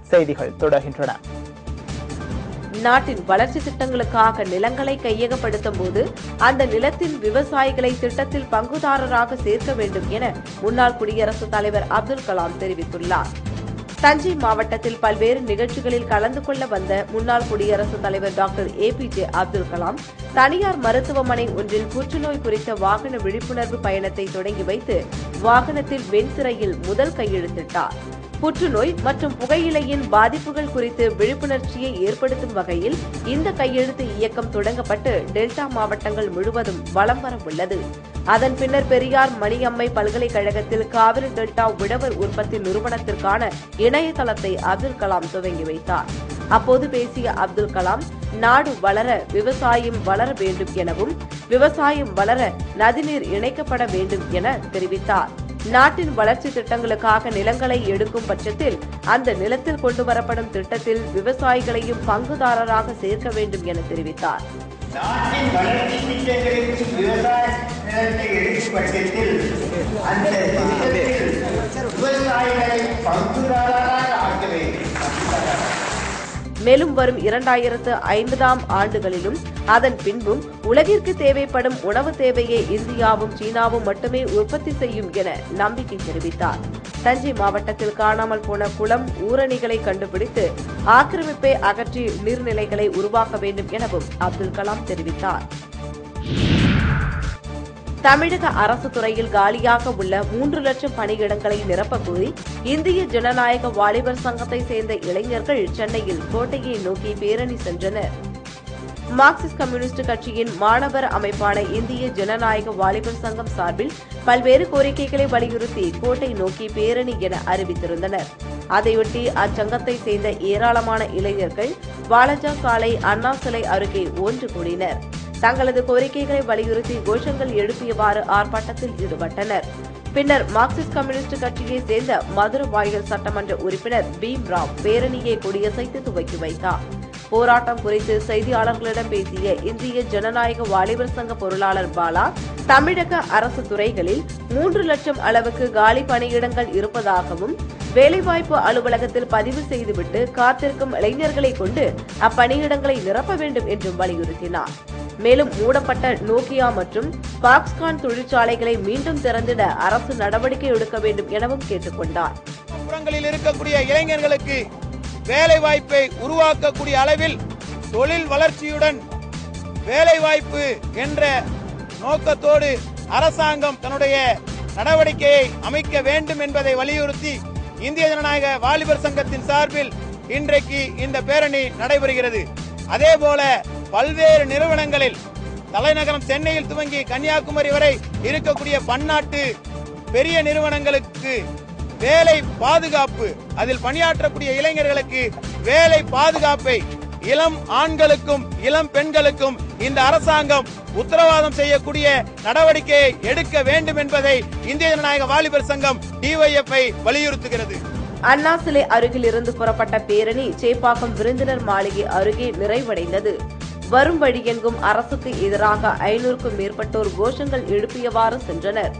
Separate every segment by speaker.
Speaker 1: செய்திகள் தொடர்கின்றன
Speaker 2: நாட்டின் வளர்ச்சி திட்டங்களுக்காக நிலங்களை கையகப்படுத்தும் போது அந்த நிலத்தின் விவசாயிகளை திட்டத்தில் பங்குதாரராக சேர்க்க வேண்டும் என முன்னாள் குடியரசுத் தலைவர் அப்துல் கலாம் தெரிவித்துள்ளார் தஞ்சை மாவட்டத்தில் பல்வேறு நிகழ்ச்சிகளில் கலந்து கொள்ள வந்த முன்னாள் குடியரசுத் தலைவர் doctor A P J Abdul Kalam தனியார் மருத்துவமனை ஒன்றில் புற்றுநோய் குறித்த வாகன விழிப்புணர்வு பயணத்தை தொடங்கி வைத்து வாகனத்தில் வெண்திரையில் முதல் கையெழுத்திட்டார் புற்றுநோய் மற்றும் புகையிலையின் பாதிப்புகள் குறித்து விழிப்புணர்ச்சியை ஏற்படுத்தும் வகையில் இந்த கையெழுத்து இயக்கம் தொடங்கப்பட்டு டெல்டா மாவட்டங்கள் முழுவதும் வலம் வர உள்ளது அதன் பின்னர் பெரியார் மணியம்மை பல்கலைக்கழகத்தில் காவிரி டெல்டா உழவர் உற்பத்தி நிறுவனத்திற்கான இணையதளத்தை அப்துல் கலாம் துவங்கி வைத்தார் அப்போது பேசிய அப்துல் கலாம் நாடு வளர விவசாயம் வளர வேண்டும் எனவும் விவசாயம் வளர நதிநீர் இணைக்கப்பட வேண்டும் என தெரிவித்தார் நாட்டின் வளர்ச்சி திட்டங்களுக்காக நிலங்களை எடுக்கும் பட்சத்தில் அந்த நிலத்தில் கொண்டு வரப்படும் திட்டத்தில் விவசாயிகளையும் பங்குதாரராக சேர்க்க வேண்டும் என தெரிவித்தார்
Speaker 3: நாட்டின் வளர்ச்சி திட்டங்களுக்கு விவசாய நிலத்தை எடுக்கும் பட்சத்தில் அந்த திட்டத்தில் விவசாயிகளை பங்குதாரராக ஆக்க வேண்டும்
Speaker 2: மேலும் வரும் இரண்டாயிரத்து ஐம்பதாம் ஆண்டுகளிலும் அதன் பின்பும் உலகிற்கு தேவைப்படும் உணவு தேவையை இந்தியாவும் சீனாவும் மட்டுமே உற்பத்தி செய்யும் என நம்பிக்கை தெரிவித்தார் தஞ்சை மாவட்டத்தில் காணாமல் போன குளம் ஊரணிகளை கண்டுபிடித்து ஆக்கிரமிப்பை அகற்றி நீர்நிலைகளை உருவாக்க வேண்டும் எனவும் அப்துல் கலாம் தெரிவித்தார் தமிழக அரசு துறையில் காலியாக உள்ள மூன்று லட்சம் பணியிடங்களை நிரப்பக் கோரி இந்திய ஜனநாயக வாலிபர் சங்கத்தை சேர்ந்த இளைஞர்கள் சென்னையில் கோட்டையை நோக்கி பேரணி சென்றனர் மார்க்சிஸ்ட் கம்யூனிஸ்ட் கட்சியின் மாணவர் அமைப்பான இந்திய ஜனநாயக வாலிபர் சங்கம் சார்பில் பல்வேறு கோரிக்கைகளை வலியுறுத்தி கோட்டை நோக்கி பேரணி என அறிவித்திருந்தனர் அதையொட்டி அச்சங்கத்தை சேர்ந்த ஏராளமான இளைஞர்கள் வாலஜா சாலை அண்ணா சிலை அருகே ஒன்று கூடினர் தங்களது கோரிக்கைகளை வலியுறுத்தி கோஷங்கள் எழுப்பியவாறு ஆர்ப்பாட்டத்தில் ஈடுபட்டனர் பின்னர் மார்க்சிஸ்ட் கம்யூனிஸ்ட் கட்சியை சேர்ந்த மதுரவாயல் சட்டமன்ற உறுப்பினர் பீம் ராவ் பேரணியை கொடியசைத்து துவக்கி வைத்தார் போராட்டம் குறித்து செய்தியாளர்களிடம் பேசிய இந்திய ஜனநாயக வாலிபர் சங்க பொருளாளர் பாலா தமிழக அரசு துறைகளில் மூன்று லட்சம் அளவுக்கு காலி பணியிடங்கள் இருப்பதாகவும் வேலைவாய்ப்பு அலுவலகத்தில் பதிவு செய்துவிட்டு காத்திருக்கும் இளைஞர்களை கொண்டு அப்பணியிடங்களை நிரப்ப வேண்டும் என்றும் வலியுறுத்தினார் மேலும் மூடப்பட்ட நோக்கியா மற்றும் பாக்ஸ்கான் தொழிற்சாலைகளை மீண்டும் திறந்திட அரசு நடவடிக்கை எடுக்க வேண்டும் எனவும் கேட்டுக் கொண்டார்
Speaker 4: புறங்களில் இருக்கக்கூடிய இளைஞர்களுக்கு வேலை வாய்ப்பை உருவாக்கக்கூடிய அளவில் தொழில் வளர்ச்சியுடன் வேலை வாய்ப்பு என்ற நோக்கத்தோடு அரசாங்கம் தன்னுடைய நடவடிக்கையை அமைக்க வேண்டும் என்பதை வலியுறுத்தி இந்திய ஜனநாயக வாலிபர் சங்கத்தின் சார்பில் இன்றைக்கு இந்த பேரணி நடைபெறுகிறது அதே போல பல்வேறு நிறுவனங்களில் தலைநகரம் சென்னையில் துவங்கி கன்னியாகுமரி வரை இருக்கக்கூடிய பன்னாட்டு பெரிய நிறுவனங்களுக்கு வேலை பாதுகாப்பு அதில் பணியாற்றக்கூடிய இளைஞர்களுக்கு வேலை பாதுகாப்பை இளம் ஆண்களுக்கும் இளம் பெண்களுக்கும் இந்த அரசாங்கம் உத்தரவாதம் செய்யக்கூடிய நடவடிக்கையை எடுக்க வேண்டும் என்பதை இந்திய ஜனநாயக வாலிபர் சங்கம் டிஒய்எஃப்ஐ வலியுறுத்துகிறது
Speaker 2: அண்ணா சிலை அருகில் இருந்து புறப்பட்ட பேரணி சேப்பாக்கம் விருந்தினர் மாளிகை அருகே நிறைவடைந்தது வரும் வழியெங்கும் அரசுக்கு எதிராக ஐநூறுக்கும் மேற்பட்டோர் கோஷங்கள் எழுப்பியவாறு சென்றனர்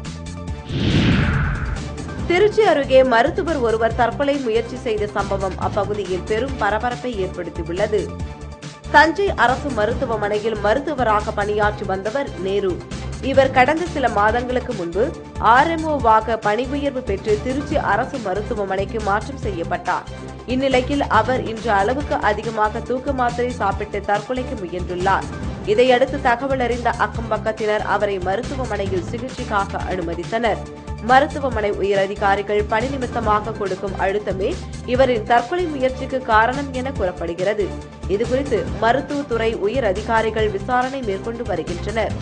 Speaker 2: திருச்சி அருகே மருத்துவர் ஒருவர் தற்கொலை முயற்சி செய்த சம்பவம் அப்பகுதியில் பெரும் பரபரப்பை ஏற்படுத்தியுள்ளது தஞ்சை அரசு மருத்துவமனையில் மருத்துவராக பணியாற்றி வந்தவர் நேரு இவர் கடந்த சில மாதங்களுக்கு முன்பு ஆர்எம்ஓவாக பணி உயர்வு பெற்று திருச்சி அரசு மருத்துவமனைக்கு மாற்றம் செய்யப்பட்டார் இந்நிலையில் அவர் இன்று அளவுக்கு அதிகமாக தூக்க மாத்திரை சாப்பிட்டு தற்கொலைக்கு முயன்றுள்ளார் இதையடுத்து தகவல் அறிந்த அக்கம் பக்கத்தினர் அவரை மருத்துவமனையில் சிகிச்சைக்காக அனுமதித்தனர் மருத்துவமனை உயரதிகாரிகள் பணி நிமித்தமாக கொடுக்கும் அழுத்தமே இவரின் தற்கொலை முயற்சிக்கு காரணம் என கூறப்படுகிறது இதுகுறித்து மருத்துவத்துறை உயர் அதிகாரிகள் விசாரணை மேற்கொண்டு வருகின்றனர்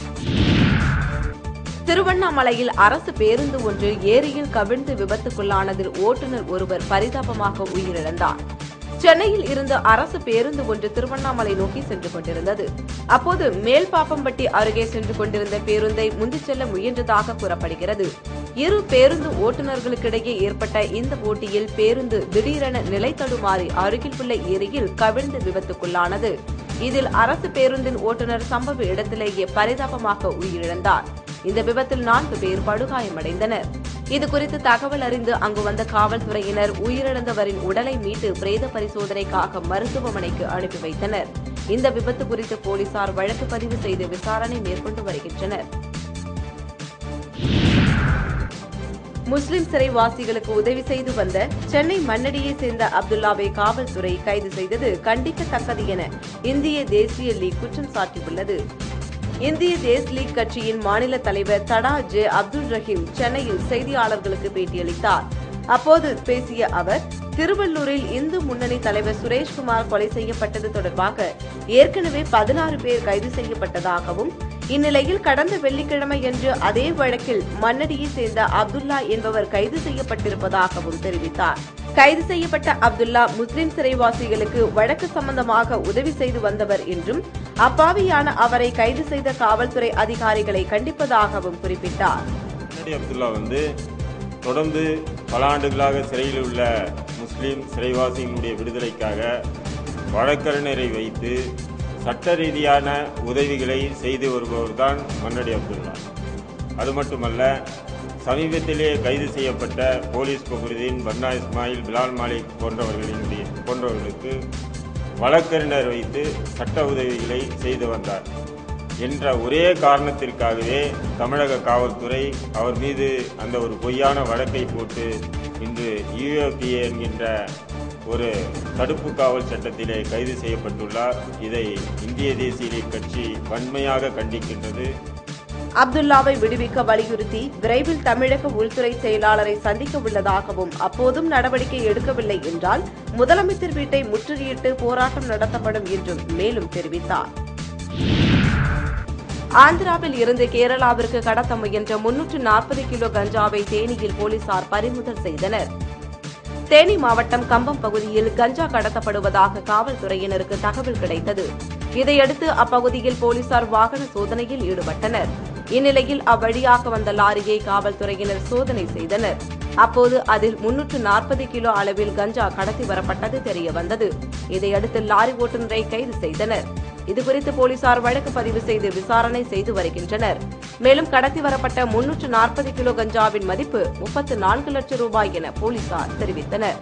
Speaker 2: திருவண்ணாமலையில் அரசு பேருந்து ஒன்று ஏரியில் கவிழ்ந்து விபத்துக்குள்ளானதில் ஓட்டுநர் ஒருவர் பரிதாபமாக உயிரிழந்தார் சென்னையில் இருந்து அரசு பேருந்து ஒன்று திருவண்ணாமலை நோக்கி சென்று கொண்டிருந்தது அப்போது மேல்பாப்பம்பட்டி அருகே சென்று கொண்டிருந்த பேருந்தை முந்திச் செல்ல முயன்றதாக கூறப்படுகிறது இரு பேருந்து ஓட்டுநர்களுக்கிடையே ஏற்பட்ட இந்த போட்டியில் பேருந்து திடீரென நிலை தடுமாறி அருகில் உள்ள ஏரியில் கவிழ்ந்து விபத்துக்குள்ளானது இதில் அரசு பேருந்தின் ஓட்டுநர் சம்பவ இடத்திலேயே பரிதாபமாக உயிரிழந்தார் இந்த விபத்தில் நான்கு பேர் படுகாயமடைந்தனர் இது குறித்து தகவல் அறிந்து அங்கு வந்த காவல்துறையினர் உயிரிழந்தவரின் உடலை மீட்டு பிரேத பரிசோதனைக்காக மருத்துவமனைக்கு அனுப்பி வைத்தனர் இந்த விபத்து குறித்து போலீசார் வழக்கு பதிவு செய்து விசாரணை மேற்கொண்டு வருகின்றனர் முஸ்லிம் சிறைவாசிகளுக்கு உதவி செய்து வந்த சென்னை மண்ணடியை சேர்ந்த அப்துல்லாவை காவல்துறை கைது செய்தது கண்டிக்கத்தக்கது என இந்திய தேசிய லீக் குற்றம் சாட்டியுள்ளது இந்திய தேஸ் லீக் கட்சியின் மாநில தலைவர் தடா ஜே அப்துல் ரஹீம் சென்னையில் செய்தியாளர்களுக்கு பேட்டியளித்தார் அப்போது பேசிய அவர் திருவள்ளூரில் இந்து முன்னணி தலைவர் சுரேஷ்குமார் கொலை செய்யப்பட்டது தொடர்பாக ஏற்கனவே பதினாறு பேர் கைது செய்யப்பட்டதாகவும் இந்நிலையில் கடந்த வெள்ளிக்கிழமையன்று அதே வழக்கில் மன்னடியை சேர்ந்த அப்துல்லா என்பவர் கைது செய்யப்பட்டிருப்பதாகவும் தெரிவித்தார் கைது செய்யப்பட்ட அப்துல்லா முஸ்லிம் சிறைவாசிகளுக்கு வழக்கு சம்பந்தமாக உதவி செய்து வந்தவர் என்றும் அப்பாவியான அவரை கைது செய்த காவல்துறை அதிகாரிகளை கண்டிப்பதாகவும் குறிப்பிட்டார்
Speaker 1: முன்னாடி அப்துல்லா வந்து தொடர்ந்து பல ஆண்டுகளாக சிறையில் உள்ள முஸ்லீம் சிறைவாசிகளுடைய விடுதலைக்காக வழக்கறிஞரை வைத்து சட்ட ரீதியான உதவிகளை செய்து வருபவர்தான் மன்னடி அப்துல்லா அது மட்டுமல்ல சமீபத்திலே கைது செய்யப்பட்ட போலீஸ் பகுதியின் பன்னா இஸ்மாயில் பிலால் மாலிக் போன்றவர்களினுடைய போன்றவர்களுக்கு வழக்கறிஞர் வைத்து சட்ட உதவிகளை செய்து வந்தார் என்ற ஒரே காரணத்திற்காகவே தமிழக காவல்துறை அவர் மீது அந்த ஒரு பொய்யான வழக்கை போட்டு இன்று யுஏபிஏ என்கின்ற ஒரு தடுப்பு காவல் சட்டத்திலே கைது செய்யப்பட்டுள்ளார் இதை இந்திய தேசிய லீக் கட்சி வன்மையாக கண்டிக்கின்றது
Speaker 2: அப்துல்லாவை விடுவிக்க வலியுறுத்தி விரைவில் தமிழக உள்துறை செயலாளரை சந்திக்க உள்ளதாகவும் அப்போதும் நடவடிக்கை எடுக்கவில்லை என்றால் முதலமைச்சர் வீட்டை முற்றுகையிட்டு போராட்டம் நடத்தப்படும் என்றும் மேலும் தெரிவித்தார் ஆந்திராவில் இருந்து கேரளாவிற்கு கடத்த முயன்ற முன்னூற்று நாற்பது கிலோ கஞ்சாவை தேனியில் போலீசார் பறிமுதல் செய்தனர் தேனி மாவட்டம் கம்பம் பகுதியில் கஞ்சா கடத்தப்படுவதாக காவல்துறையினருக்கு தகவல் கிடைத்தது இதையடுத்து அப்பகுதியில் போலீசார் வாகன சோதனையில் ஈடுபட்டனர் இந்நிலையில் அவ்வழியாக வந்த லாரியை காவல்துறையினர் சோதனை செய்தனர் அப்போது அதில் முன்னூற்று நாற்பது கிலோ அளவில் கஞ்சா கடத்தி வரப்பட்டது தெரிய வந்தது இதையடுத்து லாரி ஓட்டுநரை கைது செய்தனர் இதுகுறித்து போலீசார் வழக்கு பதிவு செய்து விசாரணை செய்து வருகின்றனர் மேலும் கடத்தி வரப்பட்ட முன்னூற்று நாற்பது கிலோ கஞ்சாவின் மதிப்பு முப்பத்து நான்கு லட்சம் ரூபாய் என போலீசார் தெரிவித்தனர்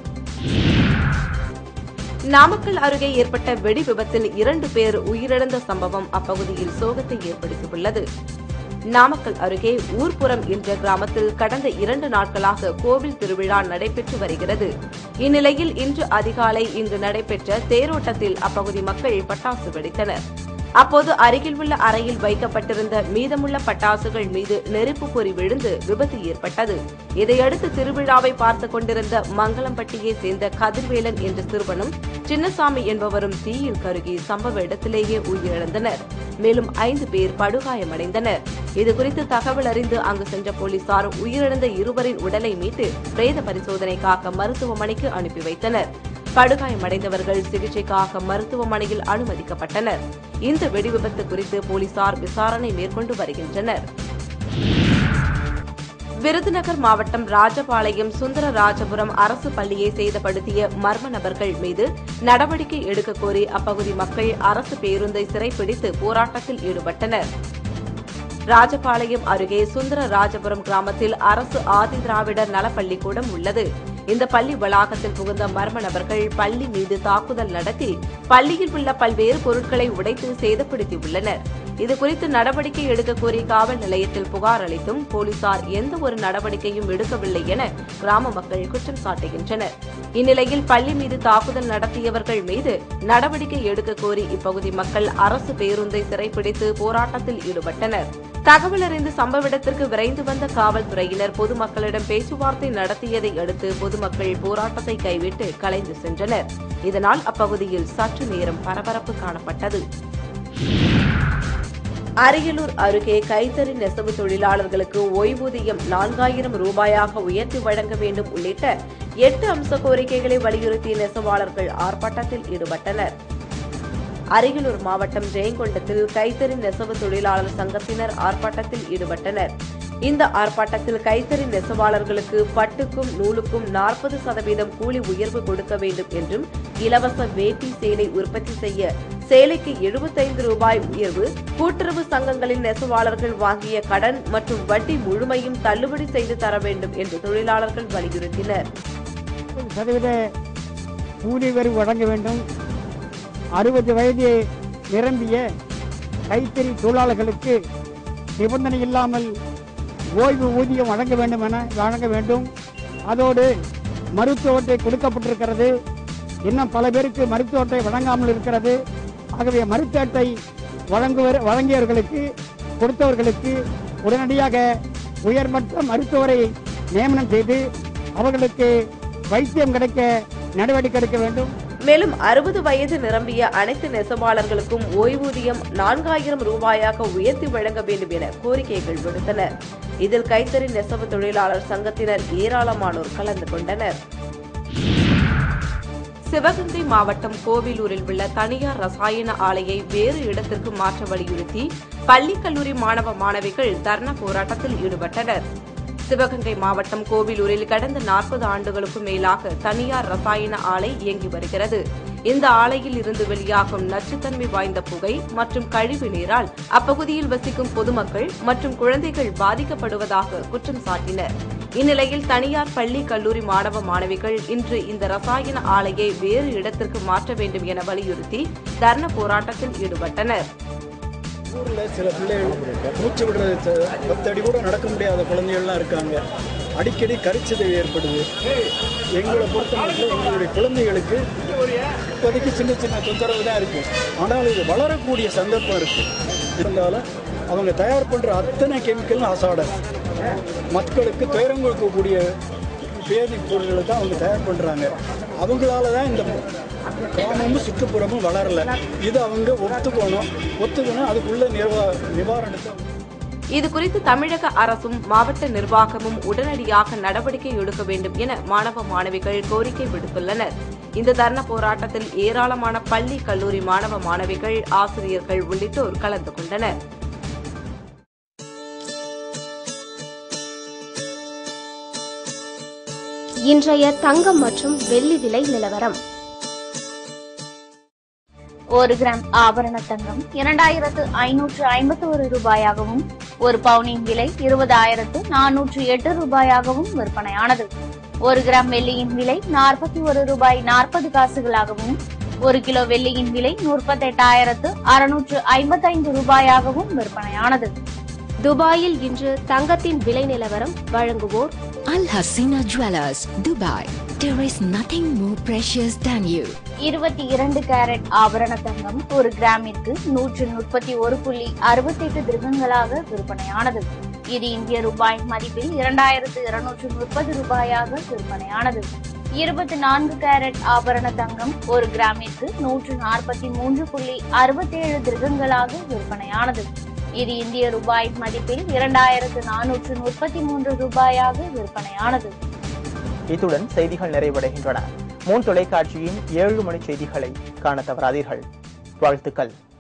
Speaker 2: நாமக்கல் அருகே ஏற்பட்ட வெடி விபத்தில் இரண்டு பேர் உயிரிழந்த சம்பவம் அப்பகுதியில் சோகத்தை ஏற்படுத்தியுள்ளது நாமக்கல் அருகே ஊர்ப்புறம் என்ற கிராமத்தில் கடந்த இரண்டு நாட்களாக கோவில் திருவிழா நடைபெற்று வருகிறது இந்நிலையில் இன்று அதிகாலை இங்கு நடைபெற்ற தேரோட்டத்தில் அப்பகுதி மக்கள் பட்டாசு வெடித்தனர் அப்போது அருகில் உள்ள அறையில் வைக்கப்பட்டிருந்த மீதமுள்ள பட்டாசுகள் மீது நெருப்பு பொறி விழுந்து விபத்து ஏற்பட்டது இதையடுத்து திருவிழாவை பார்த்துக் கொண்டிருந்த மங்களம்பட்டியை சேர்ந்த கதிர்வேலன் என்ற சிறுவனும் சின்னசாமி என்பவரும் தீயில் கருகி சம்பவ இடத்திலேயே உயிரிழந்தனர் மேலும் ஐந்து பேர் படுகாயமடைந்தனர் இதுகுறித்து தகவல் அறிந்து அங்கு சென்ற போலீசார் உயிரிழந்த இருவரின் உடலை மீட்டு பிரேத பரிசோதனைக்காக மருத்துவமனைக்கு அனுப்பி வைத்தனர் படுகாயமடைந்தவர்கள் சிகிச்சைக்காக மருத்துவமனையில் அனுமதிக்கப்பட்டனர் இந்த வெடிவிபத்து குறித்து போலீசார் விசாரணை மேற்கொண்டு வருகின்றனர் விருதுநகர் மாவட்டம் ராஜபாளையம் சுந்தரராஜபுரம் அரசு பள்ளியை சேதப்படுத்திய மர்ம நபர்கள் மீது நடவடிக்கை எடுக்க கோரி அப்பகுதி மக்கள் அரசு பேருந்தை சிறைப்பிடித்து போராட்டத்தில் ஈடுபட்டனர் ராஜபாளையம் அருகே சுந்தரராஜபுரம் கிராமத்தில் அரசு ஆதி திராவிடர் நலப்பள்ளிக்கூடம் உள்ளது இந்த பள்ளி வளாகத்தில் புகுந்த மர்ம நபர்கள் பள்ளி மீது தாக்குதல் நடத்தி பள்ளியில் உள்ள பல்வேறு பொருட்களை உடைத்து சேதப்படுத்தியுள்ளனர் இதுகுறித்து நடவடிக்கை எடுக்க கோரி காவல் நிலையத்தில் புகார் அளித்தும் போலீசார் எந்த ஒரு நடவடிக்கையும் எடுக்கவில்லை என கிராம மக்கள் குற்றம் சாட்டுகின்றனர் இந்நிலையில் பள்ளி மீது தாக்குதல் நடத்தியவர்கள் மீது நடவடிக்கை எடுக்க கோரி இப்பகுதி மக்கள் அரசு பேருந்தை சிறைப்பிடித்து போராட்டத்தில் ஈடுபட்டனர் தகவல் அறிந்து சம்பவ இடத்திற்கு விரைந்து வந்த காவல்துறையினர் பொதுமக்களிடம் பேச்சுவார்த்தை நடத்தியதை அடுத்து பொதுமக்கள் போராட்டத்தை கைவிட்டு கலைந்து சென்றனர் இதனால் அப்பகுதியில் சற்று நேரம் பரபரப்பு காணப்பட்டது அரியலூர் அருகே கைத்தறி நெசவு தொழிலாளர்களுக்கு ஓய்வூதியம் நான்காயிரம் ரூபாயாக உயர்த்தி வழங்க வேண்டும் உள்ளிட்ட எட்டு அம்ச கோரிக்கைகளை வலியுறுத்தி நெசவாளர்கள் ஆர்ப்பாட்டத்தில் ஈடுபட்டனர் அரியலூர் மாவட்டம் ஜெயங்கொண்டத்தில் கைத்தறி நெசவு தொழிலாளர் சங்கத்தினர் ஆர்ப்பாட்டத்தில் ஈடுபட்டனர் இந்த ஆர்ப்பாட்டத்தில் கைத்தறி நெசவாளர்களுக்கு பட்டுக்கும் நூலுக்கும் நாற்பது சதவீதம் கூலி உயர்வு கொடுக்க வேண்டும் என்றும் இலவச வேட்டி சேலை உற்பத்தி செய்ய சேலைக்கு எழுபத்தைந்து ரூபாய் உயர்வு கூட்டுறவு சங்கங்களின் நெசவாளர்கள் வாங்கிய கடன் மற்றும் வட்டி முழுமையும் தள்ளுபடி செய்து தர வேண்டும் என்று தொழிலாளர்கள் வலியுறுத்தினர்
Speaker 5: சதவீத கூலி உயர்வு வழங்க வேண்டும் அறுபது வயது நிரம்பிய கைத்தறி தொழிலாளர்களுக்கு நிபந்தனை இல்லாமல் ஓய்வு ஊதியம் வழங்க வேண்டும் என வழங்க வேண்டும் அதோடு மருத்துவ அட்டை கொடுக்கப்பட்டிருக்கிறது இன்னும் பல பேருக்கு மருத்துவ அட்டை வழங்காமல் இருக்கிறது ஆகவே மருத்துவ அட்டை வழங்குவர் வழங்கியவர்களுக்கு கொடுத்தவர்களுக்கு உடனடியாக உயர்மட்ட மருத்துவரை நியமனம் செய்து அவர்களுக்கு வைத்தியம் கிடைக்க நடவடிக்கை எடுக்க வேண்டும்
Speaker 2: மேலும் அறுபது வயது நிரம்பிய அனைத்து நெசவாளர்களுக்கும் ஓய்வூதியம் நான்காயிரம் ரூபாயாக உயர்த்தி வழங்க வேண்டும் என கோரிக்கைகள் விடுத்தனர் இதில் கைத்தறி நெசவு தொழிலாளர் சங்கத்தினர் ஏராளமானோர் கலந்து கொண்டனர் சிவகங்கை மாவட்டம் கோவிலூரில் உள்ள தனியார் ரசாயன ஆலையை வேறு இடத்திற்கு மாற்ற வலியுறுத்தி பள்ளி கல்லூரி மாணவ மாணவிகள் தர்ணா போராட்டத்தில் ஈடுபட்டனர் சிவகங்கை மாவட்டம் கோவிலூரில் கடந்த நாற்பது ஆண்டுகளுக்கும் மேலாக தனியார் ரசாயன ஆலை இயங்கி வருகிறது இந்த ஆலையில் இருந்து வெளியாகும் நச்சுத்தன்மை வாய்ந்த புகை மற்றும் கழிவு நீரால் அப்பகுதியில் வசிக்கும் பொதுமக்கள் மற்றும் குழந்தைகள் பாதிக்கப்படுவதாக குற்றம் சாட்டினர் இந்நிலையில் தனியார் பள்ளி கல்லூரி மாணவ மாணவிகள் இன்று இந்த ரசாயன ஆலையை வேறு இடத்திற்கு மாற்ற வேண்டும் என வலியுறுத்தி தர்ண போராட்டத்தில் ஈடுபட்டனர்
Speaker 6: ஊரில் சில பிள்ளைகள் மூச்சு விடுறது ச- பத்து அடி கூட நடக்க முடியாத குழந்தைகள்லாம் இருக்காங்க அடிக்கடி கரிச்சிதைவு ஏற்படுது எங்களை பொறுத்த மட்டும் எங்களுடைய குழந்தைகளுக்கு இப்போதைக்கு சின்ன சின்ன தொந்தரவு தான் இருக்குது ஆனால் இது வளரக்கூடிய சந்தர்ப்பம் இருக்குது இருந்தாலும் அவங்க தயார் பண்ணுற அத்தனை கெமிக்கலும் அசாடஸ் மக்களுக்கு துயரம் கொடுக்கக்கூடிய வேதிப் பொருட்களை தான் அவங்க தயார் பண்ணுறாங்க அவங்களால தான் இந்த கிராமமும் சுற்றுப்புறமும் வளரல இது அவங்க ஒத்துக்கணும் ஒத்துக்கணும் அதுக்குள்ள நிர்வா நிவாரணத்தை
Speaker 2: இது குறித்து தமிழக அரசும் மாவட்ட நிர்வாகமும் உடனடியாக நடவடிக்கை எடுக்க வேண்டும் என மாணவ மாணவிகள் கோரிக்கை விடுத்துள்ளனர் இந்த தர்ண போராட்டத்தில் ஏராளமான பள்ளி கல்லூரி மாணவ மாணவிகள் ஆசிரியர்கள் உள்ளிட்டோர் கலந்து கொண்டனர்
Speaker 7: இன்றைய தங்கம் மற்றும் வெள்ளி விலை நிலவரம்
Speaker 8: ஒரு கிராம் ஆபரண தங்கம் இரண்டாயிரத்து ஐநூற்று ஐம்பத்தி ஒரு ரூபாயாகவும் ஒரு பவுனின் விலை இருபதாயிரத்து நானூற்று எட்டு ரூபாயாகவும் விற்பனையானது ஒரு கிராம் வெள்ளியின் விலை நாற்பத்தி ஒரு ரூபாய் நாற்பது காசுகளாகவும் ஒரு கிலோ வெள்ளியின் விலை முப்பத்தெட்டாயிரத்து அறுநூற்று ஐம்பத்தைந்து ரூபாயாகவும் விற்பனையானது
Speaker 7: துபாயில் இன்று தங்கத்தின் விலை நிலவரம் வழங்குவோர்
Speaker 9: Al Hasina Jewelers, Dubai. There is nothing more precious than you.
Speaker 8: இருபத்தி இரண்டு கேரட் ஆபரண தங்கம் ஒரு கிராமிற்கு நூற்று முப்பத்தி ஒரு புள்ளி அறுபத்தெட்டு திருகங்களாக விற்பனையானது இது இந்திய ரூபாய் மதிப்பில் இரண்டாயிரத்து இருநூற்று முப்பது ரூபாயாக விற்பனையானது இருபத்தி நான்கு கேரட் ஆபரண தங்கம் ஒரு கிராமிற்கு நூற்று நாற்பத்தி மூன்று புள்ளி அறுபத்தேழு திருகங்களாக விற்பனையானது இது இந்திய ரூபாய் மதிப்பில் இரண்டாயிரத்து நானூற்று முப்பத்தி மூன்று ரூபாயாக விற்பனையானது
Speaker 10: இத்துடன் செய்திகள் நிறைவடைகின்றன மூன் தொலைக்காட்சியின் ஏழு மணி செய்திகளை காண தவறாதீர்கள் வாழ்த்துக்கள்